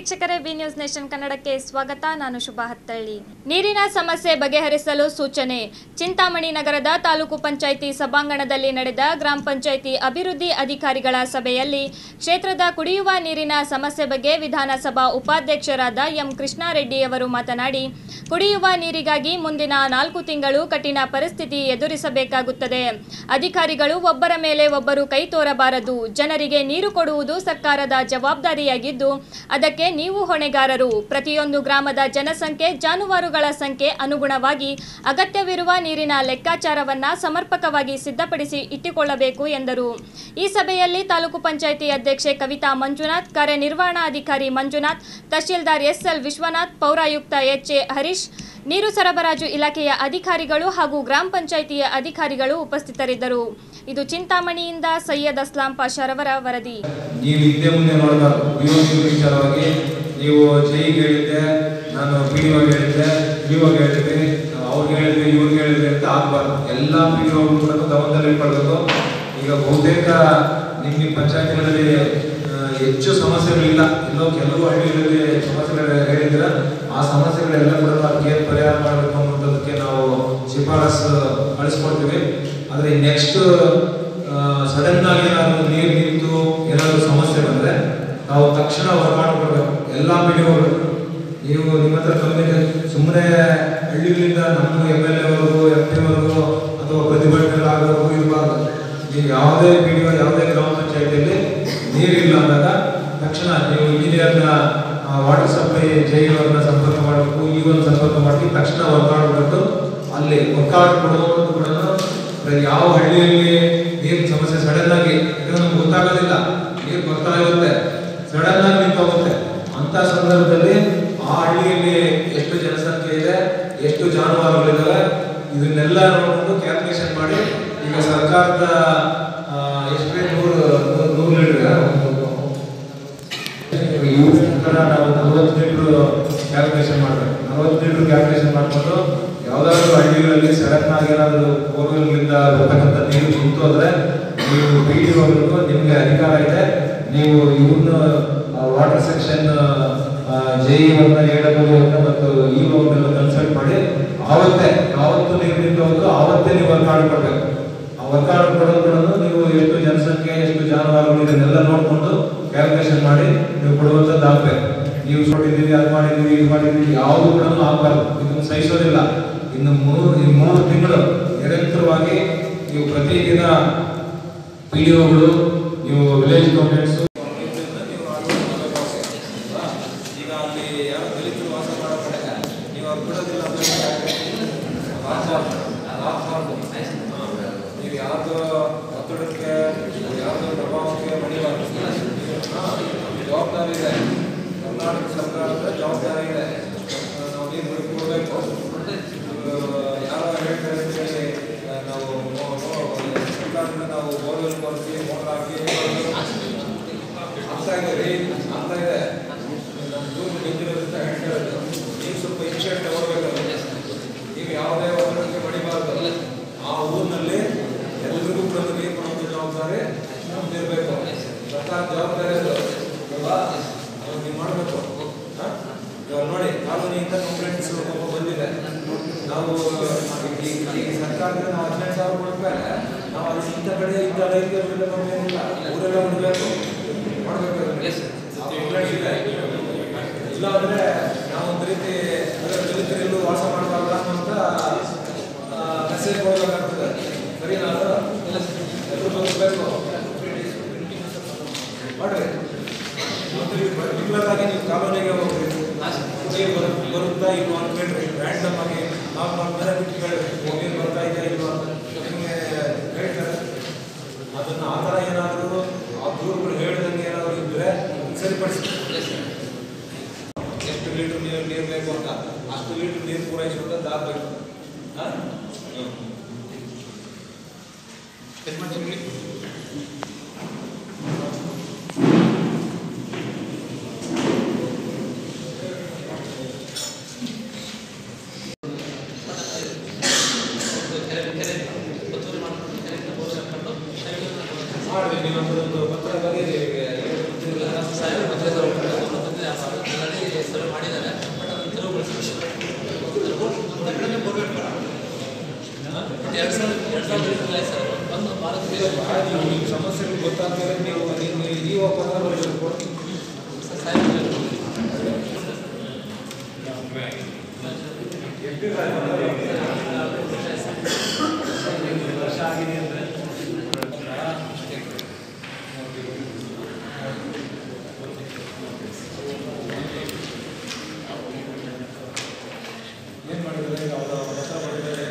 ವೀಕ್ಷಕರೇ B news nation ಕನ್ನಡಕ್ಕೆ ಸ್ವಾಗತ ನಾನು ಶುಭ ಹತ್ತಳ್ಳಿ ನೀರಿನ ಸಮಸ್ಯೆ ಬಗೆಹರಿಸಲು ಸೂಚನೆ ಚಿಂತಾಮಣಿ ನಗರದ ತಾಲೂಕು ಪಂಚಾಯಿತಿ ಸಭಾಂಗಣದಲ್ಲಿ ನಡೆದ ಗ್ರಾಮ ಪಂಚಾಯಿತಿ ಅಭಿವೃದ್ಧಿ ಅಧಿಕಾರಿಗಳ ಸಭೆಯಲ್ಲಿ ಕ್ಷೇತ್ರದ ಕುಡಿಯುವ ನೀರಿನ ಸಮಸ್ಯೆ ಬಗ್ಗೆ ವಿಧಾನಸಭಾ ಉಪಾಧ್ಯಕ್ಷರಾದ ಎಂ ಕೃಷ್ಣಾರೆಡ್ಡಿಯವರು ಮಾತನಾಡಿ ಕುಡಿಯುವ ನೀರಿಗಾಗಿ ಮುಂದಿನ ನಾಲ್ಕು ತಿಂಗಳು ಕಠಿಣ ಪರಿಸ್ಥಿತಿ ಎದುರಿಸಬೇಕಾಗುತ್ತದೆ ಅಧಿಕಾರಿಗಳು ಒಬ್ಬರ ಮೇಲೆ ಒಬ್ಬರು ಕೈ ತೋರಬಾರದು ಜನರಿಗೆ ನೀರು ಕೊಡುವುದು ಸರ್ಕಾರದ ಜವಾಬ್ದಾರಿಯಾಗಿದ್ದು ಅದಕ್ಕೆ ನೀವು ಹೊಣೆಗಾರರು ಪ್ರತಿಯೊಂದು ಗ್ರಾಮದ ಜನಸಂಖ್ಯೆ ಜಾನುವಾರುಗಳ ಸಂಖ್ಯೆ ಅನುಗುಣವಾಗಿ ಅಗತ್ಯವಿರುವ ನೀರಿನ ಲೆಕ್ಕಾಚಾರವನ್ನ ಸಮರ್ಪಕವಾಗಿ ಸಿದ್ಧಪಡಿಸಿ ಇಟ್ಟುಕೊಳ್ಳಬೇಕು ಎಂದರು ಈ ಸಭೆಯಲ್ಲಿ ತಾಲೂಕು ಪಂಚಾಯಿತಿ ಅಧ್ಯಕ್ಷೆ ಕವಿತಾ ಮಂಜುನಾಥ್ ಕಾರ್ಯನಿರ್ವಹಣಾಧಿಕಾರಿ ಮಂಜುನಾಥ್ ತಹಶೀಲ್ದಾರ್ ಎಸ್ಎಲ್ ವಿಶ್ವನಾಥ್ ಪೌರಾಯುಕ್ತ ಎಚ್ ಎ ಹರೀಶ್ ನೀರು ಸರಬರಾಜು ಇಲಾಖೆಯ ಅಧಿಕಾರಿಗಳು ಹಾಗೂ ಗ್ರಾಮ ಪಂಚಾಯಿತಿಯ ಅಧಿಕಾರಿಗಳು ಉಪಸ್ಥಿತರಿದ್ದರು ಇದು ಚಿಂತಾಮಣಿಯಿಂದ ಸೈಯದ್ ಅಸ್ಲಾಂ ಪಾಷಾರವರ ವರದಿ ನೀವು ಹಿಂದೆ ಮುಂದೆ ನೋಡಬಾರ್ದು ಬಿ ಒ ಸಿ ವಿಚಾರವಾಗಿ ನೀವು ಜೈಗೆ ಹೇಳಿದ್ದೆ ನಾನು ಪಿ ಡಿ ಒಗೆ ಹೇಳಿದ್ದೆ ಬಿ ಒಗೆ ಹೇಳಿದ್ವಿ ಅವ್ರಿಗೆ ಹೇಳಿದ್ವಿ ಇವ್ರಿಗೆ ಹೇಳಿದ್ವಿ ಅಂತ ಆಗಬಾರ್ದು ಎಲ್ಲ ಪಿ ಡಿ ಒಗಳು ಕೂಡ ಗಮನದಲ್ಲಿ ಇಟ್ಕೊಳ್ಬೇಕು ಈಗ ಬಹುತೇಕ ನಿಮ್ಮ ನಿಮ್ಮ ಪಂಚಾಯತಿಗಳಲ್ಲಿ ಆ, ಹೆಚ್ಚು ಸಮಸ್ಯೆಗಳಿಲ್ಲ ಎಲ್ಲೋ ಕೆಲವು ಹಳ್ಳಿಗಳಲ್ಲಿ ಸಮಸ್ಯೆಗಳು ಹೇಳಿದ್ರೆ ಆ ಸಮಸ್ಯೆಗಳೆಲ್ಲ ಕೂಡ ಅದಕ್ಕೆ ಏನ್ ಪರಿಹಾರ ಮಾಡಬೇಕು ಅನ್ನೋದಕ್ಕೆ ನಾವು ಶಿಫಾರಸು ಕಳಿಸ್ಕೊಡ್ತೀವಿ ಆದರೆ ನೆಕ್ಸ್ಟ್ ಸಡನ್ ಆಗಿ ಏನಾದ್ರು ನೀರು ನಿಂತು ಏನಾದ್ರು ಸಮಸ್ಯೆ ಬಂದ್ರೆ ನಾವು ತಕ್ಷಣ ಹೊರಮಾಡ್ಕೊಡ್ಬೇಕು ಎಲ್ಲ ಪಿಡಿಒಗಳು ನೀವು ನಿಮ್ಮ ಹತ್ರ ಕಮ್ಯುನಿಕೇಶನ್ ಸುಮ್ಮನೆ ಹಳ್ಳಿಗಳಿಂದ ನಮ್ಮ ಎಮ್ ಎಲ್ ಎವರೆಗೂ ಎಂ ಪಿವರೆಗೂ ಅಥವಾ ಪ್ರತಿಭಟನೆಗಳಾಗೋವರೆಗೂ ಇರಬಾರ್ದು ನೀವು ಯಾವುದೇ ಪಿ ಡಿ ಯಾವುದೇ ಗ್ರಾಮ ಪಂಚಾಯತಿಯಲ್ಲಿ ನೀರಿಲ್ಲ ಅಂದಾಗ ತಕ್ಷಣ ನೀವು ಇಂಜಿನಿಯರ್ನ ವಾಟರ್ ಸಪ್ಲೈ ಜೈಲವ್ರನ್ನ ಸಂಪರ್ಕ ಮಾಡಬೇಕು ಈ ಒಂದು ಸಂಪರ್ಕ ಮಾಡಿ ತಕ್ಷಣ ವರ್ಕೌಟ್ ಬಿಟ್ಟು ಅಲ್ಲಿ ವರ್ಕೌಟ್ ಕೊಡುವಂಥದ್ದು ಕೂಡ ಯಾವ ಹಳ್ಳಿಯಲ್ಲಿ ನೀರಿನ ಸಮಸ್ಯೆ ಸಡನ್ ಆಗಿ ಯಾಕಂದ್ರೆ ನಮ್ಗೆ ಗೊತ್ತಾಗೋದಿಲ್ಲ ನೀರು ಬರ್ತಾ ಇರುತ್ತೆ ಸಡನ್ ಆಗಿ ನಿಂತೋಗುತ್ತೆ ಅಂತ ಸಂದರ್ಭದಲ್ಲಿ ಆ ಹಳ್ಳಿಯಲ್ಲಿ ಎಷ್ಟು ಜನಸಂಖ್ಯೆ ಇದೆ ಎಷ್ಟು ಜಾನುವಾರುಗಳಿದಾವೆ ಇದನ್ನೆಲ್ಲ ನೋಡ್ಕೊಂಡು ಕ್ಯಾಲ್ಕುಲೇಷನ್ ಮಾಡಿ ಈಗ ಸರ್ಕಾರದ ಆ, ಎಷ್ಟೇ ನೂರು ನೂರು- ನೂರು ಲೀಟರ್ ಇವ್ರ ಪ್ರಕಾರ ನಾವು ನಲವತ್ತು ಲೀಟರ್ ಕ್ಯಾಲ್ಕುಲೇಷನ್ ಮಾಡಬೇಕು ನಲವತ್ತು ಲೀಟರ್ ಕ್ಯಾಲ್ಕುಲೇಷನ್ ಮಾಡಿಕೊಂಡು ಯಾವ್ದಾದ್ರು ಹಳ್ಳಿಗಳಲ್ಲಿ ಸಡನ್ ಆಗಿ ಏನಾದ್ರು ಬೋರ್ವೆಲ್ಗಳಿಂದ ಬರ್ತಕ್ಕಂಥ ನೀರು ನಿಂತು ಹೋದ್ರೆ ನೀವು ಪಿ ಡಿ ನಿಮ್ಗೆ ಅಧಿಕಾರ ಇದೆ ನೀವು ಇವ್ರನ್ನ ವಾಟರ್ ಸೆಕ್ಷನ್ ಜೆ ಅವ್ರನ್ನ ಎ ಡಬ್ಲ್ಯೂ ಅವ್ರನ್ನ ಮತ್ತು ಇ ಅವ್ರನ್ನೆಲ್ಲ ಕನ್ಸಲ್ಟ್ ಮಾಡಿ ಆವತ್ತೇ ಯಾವತ್ತು ನೀರು ನಿಂತು ಹೋಗುತ್ತೋ ಆವತ್ತೇ ನೀವು ವರ್ಕ್ ಕೊಡ್ಬೇಕು ಆ ವರ್ಕ್ ಕೊಡೋದ್ಗಳನ್ನು ನೀವು ಎಷ್ಟು ಜನಸಂಖ್ಯೆ ಎಷ್ಟು ಜಾನುವಾರುಗಳು ಇದನ್ನೆಲ್ಲ ನೋಡ್ಕೊಂಡು ಕ್ಯಾಲ್ಕುಲೇಷನ್ ಮಾಡಿ ನೀವು ಕೊಡುವಂಥದ್ದು ಆಗ್ಬೇಕು ನೀವು ಕೊಟ್ಟಿದ್ದೀವಿ ಅದು ಮಾಡಿದ್ದೀವಿ ಇದು ಮಾಡಿದ್ದೀವಿ ಯಾವುದು ಕೂಡ ಆಗಬಾರ್ದು ಇದನ್ನು ಸಹಿಸೋದಿಲ್ಲ ಇನ್ನು ಮೂರು ಈ ಮೂರು ತಿಂಗಳು ನಿರಂತರವಾಗಿ ನೀವು ಪ್ರತಿದಿನ ಪಿ ಡಿ ಒಗಳು ನೀವು ವಿಲೇಜ್ ಗೌರ್ಮೆಂಟ್ಸು ಈಗ ಅಲ್ಲಿ ಯಾರು ದಲಿತರು ವಾಸ ಮಾಡೋ ಕಡೆ ನೀವು ಅವ್ರು ಬಿಡೋದಿಲ್ಲ ನೀವು ಯಾವ್ದು ಒತ್ತಡಕ್ಕೆ ಯಾವ್ದು ಪ್ರಭಾವಕ್ಕೆ ಮಣಿಬಾರ್ದು ಜವಾಬ್ದಾರಿ ಇದೆ ಕರ್ನಾಟಕ ಸರ್ಕಾರದ ಜವಾಬ್ದಾರಿ ಇದೆ ನಾವು ನೀರು ಬಿಡ್ಕೊಡ್ಬೇಕು ಯಾರೋ ಹೇಳ್ತಾರೆ ಅಂತೇಳಿ, ಆ, ನಾವು ಮೋ- ಮೋ- ಸರ್ಕಾರದಿಂದ ನಾವು ಬೋರ್ವೆಲ್ ಕೊಡ್ತೀವಿ ಮೋಟರ್ ಹಾಕಿ ಆಗ್ತಾ ಇದೆ ರೀ ಆಗ್ತಾ ಇದೆ ನಮ್ಮ ದೂರ ಡೇಂಜರ್ ಅಂತ ಹೇಳ್ತಾರೆ ನೀವು ಸ್ವಲ್ಪ ಇನ್ಶಿಯೇಟ್ ತಗೋಬೇಕಲ್ಲ ನೀವು ಯಾವುದೇ ಒತ್ತಡಕ್ಕೆ ಮಡಿಬಾರ್ದು ಆ ಊರಿನಲ್ಲಿ ಎಲ್ರಿಗೂ ಕೂಡ ನೀರು ಕೊಡುವಂಥ ಜವಾಬ್ದಾರಿ ನಮ್ದಿರ್ಬೇಕು ಸರ್ಕಾರ ಜವಾಬ್ದಾರಿ ಅದು ಅಲ್ವಾ ಅದನ್ನ ನೀವು ಮಾಡಬೇಕು ಇವಾಗ ನೋಡಿ ಕಾಲೋನಿಯಿಂದ ಕಂಪ್ಲೇಂಟ್ಸ್ ಬಂದಿದೆ ನಾವು ಈ ಈ ಸರ್ಕಾರದಿಂದ ನಾವು ಹದಿನೆಂಟು ಸಾವಿರ ಕೊಡ್ತಾರೆ ನಾವು ಅಲ್ಲಿ ಇಂಥ ಕಡೆ ಇಂಥ ರೈತರಿಗೆಲ್ಲ ನಮ್ಗೇನಿಲ್ಲ ಊರೆಲ್ಲ ಬಿಡಬೇಕು ಮಾಡಬೇಕು ಕಂಪ್ಲೇಂಟ್ಸ್ ಇದೆ ಇಲ್ಲ ಅಂದ್ರೆ ನಾವು ಒಂದು ರೀತಿ ಅದರ ದಲಿತರೆಲ್ಲೂ ವಾಸ ಮಾಡಬಾರ್ದ ಅಂತ ಮೆಸೇಜ್ ಕೊಡಬೇಕಾಗ್ತದೆ ಸರಿ ನಾನು ಎಲ್ಲರೂ ಬದುಕಬೇಕು ಮಾಡ್ರಿ ರೆಗ್ಯುಲರ್ ಆಗಿ ನೀವು ಕಾಲೋನಿಗೆ ಹೋಗ್ರಿ ನೀರು ಬರು- ಬರುತ್ತಾ ಇಲ್ವಾ ಅಂತ ಕೇಳ್ರಿ ರ್ಯಾಂಡಮ್ ಆಗಿ ನಾವು ನಮ್ಮ ಮನೆ ಬಿಟ್ಟು ಕೇಳ್ರಿ ನೀರು ಬರ್ತಾ ಇದೆಯಾ ಇಲ್ವಾ ನಿಮಗೆ ಹೇಳ್ತಾರೆ ಅದನ್ನ ಆ ಥರ ಏನಾದರೂ ಆ ದೂರುಗಳು ಹೇಳ್ದಂಗೆ ಏನಾದರೂ ಇದ್ರೆ ಸರಿಪಡಿಸಿ ಎಷ್ಟು ಲೀಟರ್ ನೀರು ನೀರು ಬೇಕು ಅಂತ ಅಷ್ಟು ಲೀಟರ್ ನೀರು ಪೂರೈಸುವಂಥದ್ದು ಆಗಬೇಕು ಹಾಂ ಮಾಡಿ ನೀವು ಒಂದು ಪತ್ರ ಬರೀರಿ ಆಯ್ತಪ್ಪ ನೀವು ನಿಮ್ಮ ಸಮಸ್ಯೆಗಳು ಗೊತ್ತಾದ್ಮೇಲೆ ನೀವು ನೀವು ನೀವು ಪತ್ರ ಕೊಡ್ತೀನಿ ಏನು ಮಾಡಿದ್ರೆ ಈಗ ಅವರ ಹೊಸ ಮಾಡಿದರೆ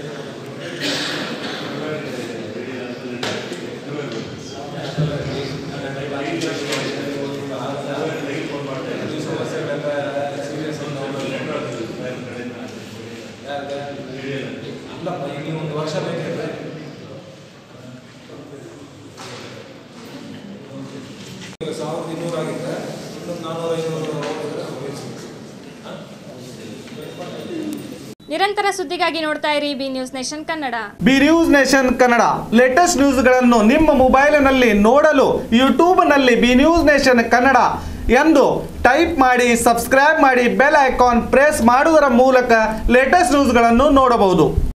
ಸಮಸ್ಯೆಗಳೆಲ್ಲ ಸೀರಿಯಸ್ ಅಲ್ಲಪ್ಪ ಈಗ ನೀವು ಒಂದು ವರ್ಷ ಬೇಕಿದ್ರೆ ಈಗ ಸಾವಿರದ ಇನ್ನೂರು ಆಗಿದ್ರೆ ಇನ್ನೊಂದು ನಾನ್ನೂರ ಐನೂರು ಹೋಗಿದ್ರೆ ಹೋಗಿಸಿ. ಹಾಂ ನಿರಂತರ ಸುದ್ದಿಗಾಗಿ ನೋಡ್ತಾ ಇರಿ B news nation Kannada B news nation Kannada latest ನ್ಯೂಸ್ಗಳನ್ನು ನಿಮ್ಮ ಮೊಬೈಲಿನಲ್ಲಿ ನೋಡಲು ಯೂಟ್ಯೂಬ್ನಲ್ಲಿ ಬಿ ನ್ಯೂಸ್ ನೇಷನ್ ಕನ್ನಡ ಎಂದು ಟೈಪ್ ಮಾಡಿ ಸಬ್ಸ್ಕ್ರೈಬ್ ಮಾಡಿ ಬೆಲ್ ಐಕಾನ್ ಪ್ರೆಸ್ ಮಾಡುವುದರ ಮೂಲಕ ಲೇಟೆಸ್ಟ್ ನ್ಯೂಸ್ಗಳನ್ನು ನೋಡಬಹುದು